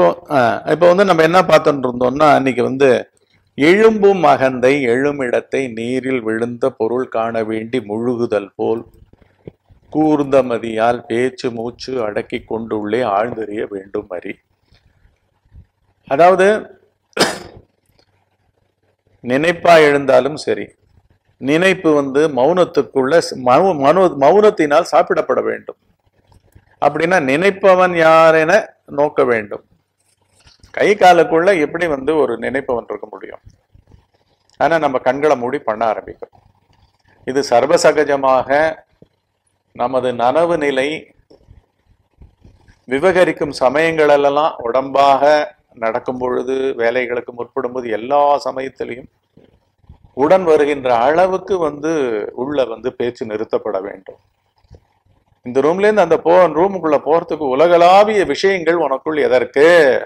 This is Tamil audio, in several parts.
இப்போ ஆஹ், இப்போ வந்து நம்ம என்ன பார்த்துட்டு இருந்தோம்னா அன்னைக்கு வந்து எழும்பும் அகந்தை எழுமிடத்தை நீரில் விழுந்த பொருள் காண வேண்டி முழுகுதல் போல் கூர்ந்த மதியால் பேச்சு மூச்சு அடக்கி கொண்டுள்ளே ஆழ்ந்தெறிய வேண்டும் அறி அதாவது நினைப்பா எழுந்தாலும் சரி நினைப்பு வந்து மௌனத்துக்குள்ள ஸ்- மௌ- மனு மௌனத்தினால் சாப்பிடப்பட வேண்டும் அப்படின்னா நினைப்பவன் யார் என நோக்க வேண்டும் கை காலுக்குள்ள எப்படி வந்து ஒரு நினைப்பவன் இருக்க முடியும் ஆனா நம்ம கண்களை மூடி பண்ண ஆரம்பிக்கிறோம் இது சர்வசகஜமாக நமது நனவு நிலை விவகரிக்கும் சமயங்களெல்லாம் உடம்பாக நடக்கும் பொழுது வேலைகளுக்கு முற்படும்போது எல்லா சமயத்திலையும் உடன் வருகின்ற அளவுக்கு வந்து உள்ள வந்து பேச்சு நிறுத்தப்பட வேண்டும் இந்த ரூம்ல இருந்து அந்த போ ரூமுக்குள்ள போறதுக்கு உலகளாவிய விஷயங்கள் உனக்குள் எதற்கு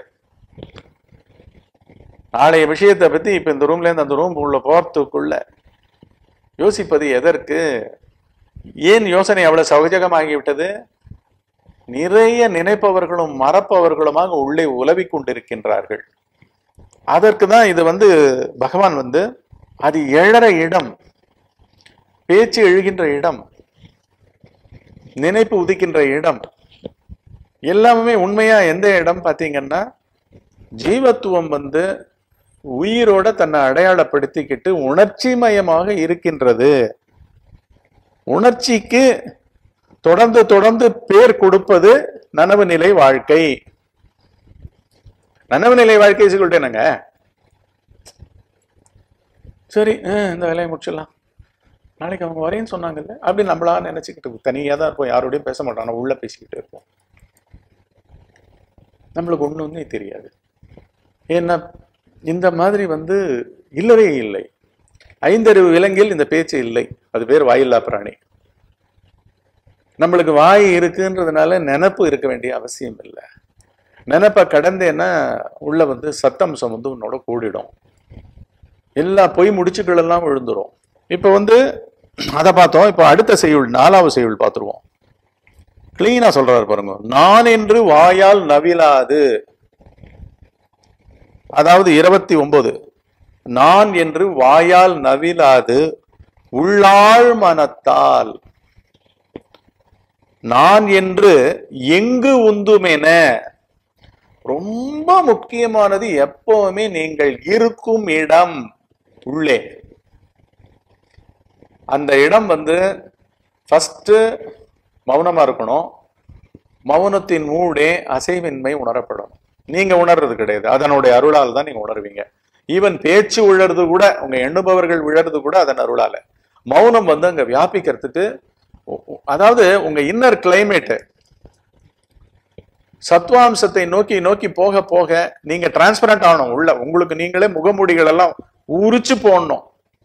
நாளைய விஷயத்தை பத்தி இப்ப இந்த ரூம்ல இருந்து அந்த ரூம் உள்ள போறதுக்குள்ள யோசிப்பது எதற்கு ஏன் யோசனை அவ்வளவு சகஜகமாகிவிட்டது நிறைய நினைப்பவர்களும் மறப்பவர்களுமாக உள்ளே உலவிக் கொண்டிருக்கின்றார்கள் அதற்கு தான் இது வந்து பகவான் வந்து அது எழற இடம் பேச்சு எழுகின்ற இடம் நினைப்பு உதிக்கின்ற இடம் எல்லாமே உண்மையா எந்த இடம் பார்த்தீங்கன்னா ஜீவத்துவம் வந்து உயிரோட தன்னை அடையாளப்படுத்திக்கிட்டு உணர்ச்சி மயமாக இருக்கின்றது உணர்ச்சிக்கு தொடர்ந்து தொடர்ந்து பேர் கொடுப்பது நனவு நிலை வாழ்க்கை நனவு நிலை வாழ்க்கை சொல்லிட்டேனுங்க சரி அஹ், இந்த வேலையை முடிச்சிடலாம் நாளைக்கு அவங்க வரேன்னு சொன்னாங்கல்ல அப்படி நம்மளா நினைச்சுக்கிட்டு தனியா தான் இருப்போம் யாரோடையும் பேச மாட்டோம் ஆனா உள்ள பேசிக்கிட்டு இருப்போம் நம்மளுக்கு ஒண்ணு ஒண்ணே தெரியாது ஏன்னா இந்த மாதிரி வந்து இல்லவே இல்லை ஐந்தறிவு விலங்கில் இந்த பேச்சு இல்லை அது பேர் வாயில்லா பிராணி நம்மளுக்கு வாய் இருக்குன்றதுனால நினப்பு இருக்க வேண்டிய அவசியம் இல்லை நினப்பை கடந்தேன்னா உள்ள வந்து சத்தம்சம் வந்து உன்னோட கூடிடும் எல்லா பொய் முடிச்சுக்கள் எல்லாம் விழுந்துரும் இப்போ வந்து அதை பார்த்தோம் இப்போ அடுத்த செய்யுள் நாலாவது செய்யுள் பார்த்துருவோம் கிளீனா சொல்றாரு பாருங்க நான் என்று வாயால் நவிலாது அதாவது இருபத்தி ஒன்பது நான் என்று வாயால் நவிலாது உள்ளாழ் மனத்தால் நான் என்று எங்கு உந்துமென ரொம்ப முக்கியமானது எப்பவுமே நீங்கள் இருக்கும் இடம் உள்ளே அந்த இடம் வந்து ஃபர்ஸ்ட் மௌனமா இருக்கணும் மௌனத்தின் ஊடே அசைவின்மை உணரப்படும் நீங்க உணர்றது கிடையாது அதனுடைய அருளால் தான் நீங்க உணர்வீங்க ஈவன் பேச்சு உழறது கூட உங்க எண்ணுபவர்கள் விழறது கூட அதன் அருளால மௌனம் வந்து அங்க வியாபிக்கிறதுக்கு உ- உ- அதாவது உங்க இன்னர் கிளைமேட் சத்வாம்சத்தை நோக்கி நோக்கி போக போக நீங்க டிரான்ஸ்பரண்ட் ஆகணும் உள்ள உங்களுக்கு நீங்களே முகமூடிகள் எல்லாம் உரிச்சு போடணும்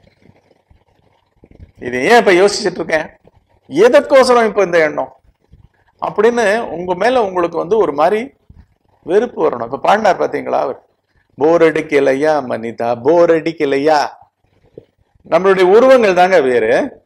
இது ஏன் இப்ப யோசிச்சுட்டு இருக்கேன் எதற்கோசரம் இப்ப இந்த எண்ணம் அப்படின்னு உங்க மேல உங்களுக்கு வந்து ஒரு மாதிரி வெறுப்பு வரணும் இப்ப பாடினார் பாத்தீங்களா அவர் போர் அடிக்கலையா மனிதா போர் அடிக்கலையா நம்மளுடைய உருவங்கள் தாங்க வேறு